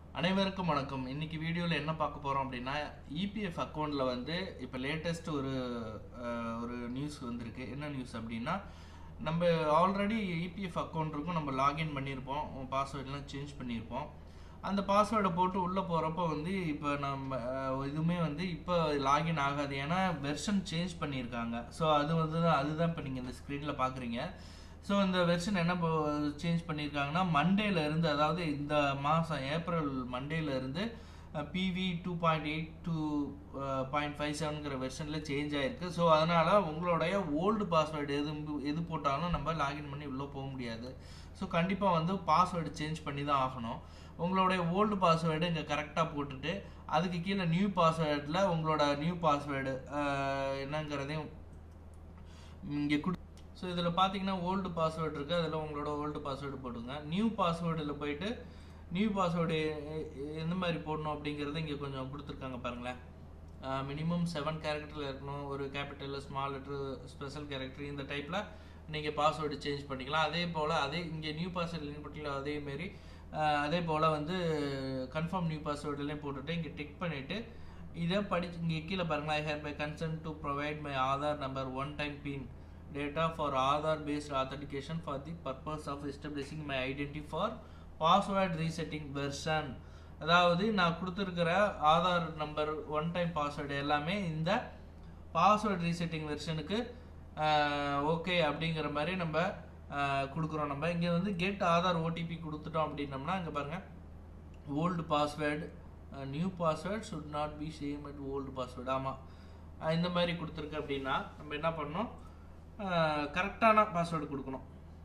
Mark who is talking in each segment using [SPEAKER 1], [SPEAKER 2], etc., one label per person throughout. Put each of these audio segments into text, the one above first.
[SPEAKER 1] அனைவருக்கும் வணக்கம் இன்னைக்கு வீடியோவில் என்ன பார்க்க போகிறோம் அப்படின்னா இபிஎஃப் அக்கௌண்ட்டில் வந்து இப்போ லேட்டஸ்ட் ஒரு அஹ், ஒரு நியூஸ் வந்திருக்கு என்ன நியூஸ் அப்படின்னா நம்ம ஆல்ரெடி இபிஎஃப் அக்கௌண்ட் இருக்கும் நம்ம லாகின் பண்ணியிருப்போம் பாஸ்வேர்ட்லாம் சேஞ்ச் பண்ணியிருப்போம் அந்த பாஸ்வேர்டை போட்டு உள்ளே போகிறப்போ வந்து இப்போ நம்ம அஹ், இதுவுமே வந்து இப்போ லாகின் ஆகாது ஏன்னா வெர்ஷன் சேஞ்ச் பண்ணியிருக்காங்க ஸோ அது வந்து அதுதான் இப்போ நீங்கள் இந்த ஸ்க்ரீனில் பார்க்குறீங்க ஸோ இந்த வெர்ஷன் என்ன சேஞ்ச் பண்ணியிருக்காங்கன்னா மண்டேல இருந்து அதாவது இந்த மாதம் ஏப்ரல் மண்டேல இருந்து PV two point eight two point five செவனுங்கிற வெர்ஷனில் சேஞ்ச் ஆயிருக்கு ஸோ அதனால் உங்களுடைய ஓல்டு பாஸ்வேர்டு எது எது போட்டாலும் நம்ம லாகின் பண்ணி உள்ளே போக முடியாது ஸோ கண்டிப்பாக வந்து பாஸ்வேர்டு சேஞ்ச் பண்ணி தான் ஆகணும் உங்களுடைய ஓல்டு பாஸ்வேர்டு இங்கே கரெக்டாக போட்டுட்டு அதுக்கு கீழே நியூ பாஸ்வேர்டில் உங்களோட நியூ பாஸ்வேர்டு என்னங்கிறதையும் இங்கே கொடு ஸோ இதில் பார்த்தீங்கன்னா ஓல்டு பாஸ்வேர்டு இருக்குது அதில் உங்களோட ஓல்டு பாஸ்வேர்டு போடுங்க நியூ பாஸ்வேர்டில் போயிட்டு நியூ பாஸ்வேர்டு எந்த மாதிரி போடணும் அப்படிங்கிறத இங்கே கொஞ்சம் கொடுத்துருக்காங்க பாருங்களேன் மினிமம் செவன் கேரக்டரில் இருக்கணும் ஒரு capital small letter special character இந்த டைப்பில் நீங்கள் பாஸ்வேர்டு சேஞ்ச் பண்ணிக்கலாம் அதே போல் அதே இங்கே நியூ பாஸ்வேர்டு லிங்க் பண்ணிக்கலாம் அதேமாரி அதே போல் வந்து கன்ஃபார்ம் நியூ பாஸ்வேர்டுலேயும் போட்டுட்டு இங்கே டிக் பண்ணிவிட்டு இதை படிச்சு இங்கே கீழே பாருங்களா I hereby consent to provide my Aadhaar number one time pin data for Aadhaar based authentication for the purpose of establishing my identity for password resetting version அதாவது நான் கொடுத்துருக்கிற Aadhaar number one time password எல்லாமே இந்த password resetting வெர்ஷனுக்கு okay அப்படிங்கிற மாதிரி நம்ம ஆஹ், கொடுக்குறோம் நம்ம இங்கே வந்து கெட் ஆதார் ஓடிபி கொடுத்துட்டோம் அப்படின்னம்னா இங்கே பாருங்கள் old password new password should not be same at old password ஆமாம் இந்த மாதிரி கொடுத்துருக்கு அப்படின்னா நம்ம என்ன பண்ணணும் கரெக்டான பாஸ்வேர்டு கொடுக்கணும்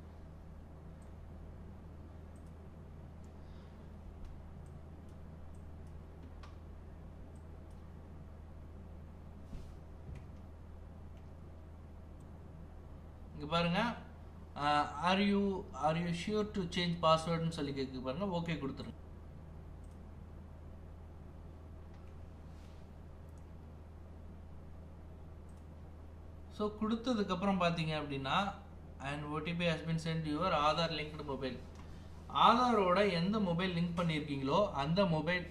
[SPEAKER 1] இங்க பாருங்க are you are you sure to change பாஸ்வேர்டுன்னு சொல்லி கேட்க பாருங்க ஓகே கொடுத்துருங்க ஸோ கொடுத்ததுக்கப்புறம் பார்த்தீங்க அப்படின்னா and OTP has been sent your Aadhaar linked mobile ஆதாரோட எந்த மொபைல் லிங்க் பண்ணியிருக்கீங்களோ அந்த மொபைல்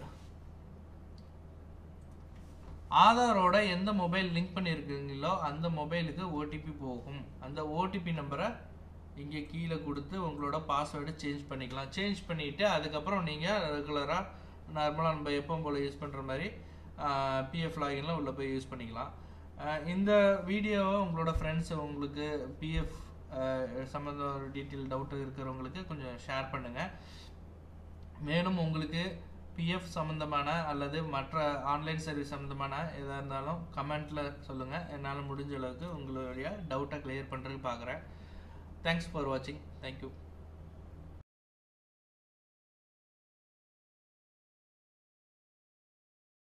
[SPEAKER 1] ஆதாரோட எந்த மொபைல் லிங்க் பண்ணியிருக்கீங்களோ அந்த மொபைலுக்கு ஓடிபி போகும் அந்த ஓடிபி நம்பரை இங்கே கீழே கொடுத்து உங்களோட பாஸ்வேர்டு சேஞ்ச் பண்ணிக்கலாம் சேஞ்ச் பண்ணிவிட்டு அதுக்கப்புறம் நீங்கள் ரெகுலராக நார்மலாக நம்ம எப்பவும் போல் யூஸ் பண்ணுற மாதிரி பிஎஃப் லாகின்லாம் உள்ளே போய் யூஸ் பண்ணிக்கலாம் அஹ் இந்த வீடியோவை உங்களோட ஃப்ரெண்ட்ஸ் உங்களுக்கு பிஎஃப் சம்மந்த டீட்டெயில் டவுட் இருக்கிறவங்களுக்கு கொஞ்சம் ஷேர் பண்ணுங்கள் மேலும் உங்களுக்கு பிஎஃப் சம்மந்தமான அல்லது மற்ற ஆன்லைன் சர்வீஸ் சம்மந்தமான எதாக இருந்தாலும் கமெண்ட்டில் சொல்லுங்கள் என்னால் முடிஞ்ச அளவுக்கு உங்களுடைய டவுட்டை கிளியர் பண்ணுறதுக்கு பார்க்குறேன் தேங்க்ஸ் ஃபார் வாட்சிங் தேங்க்யூ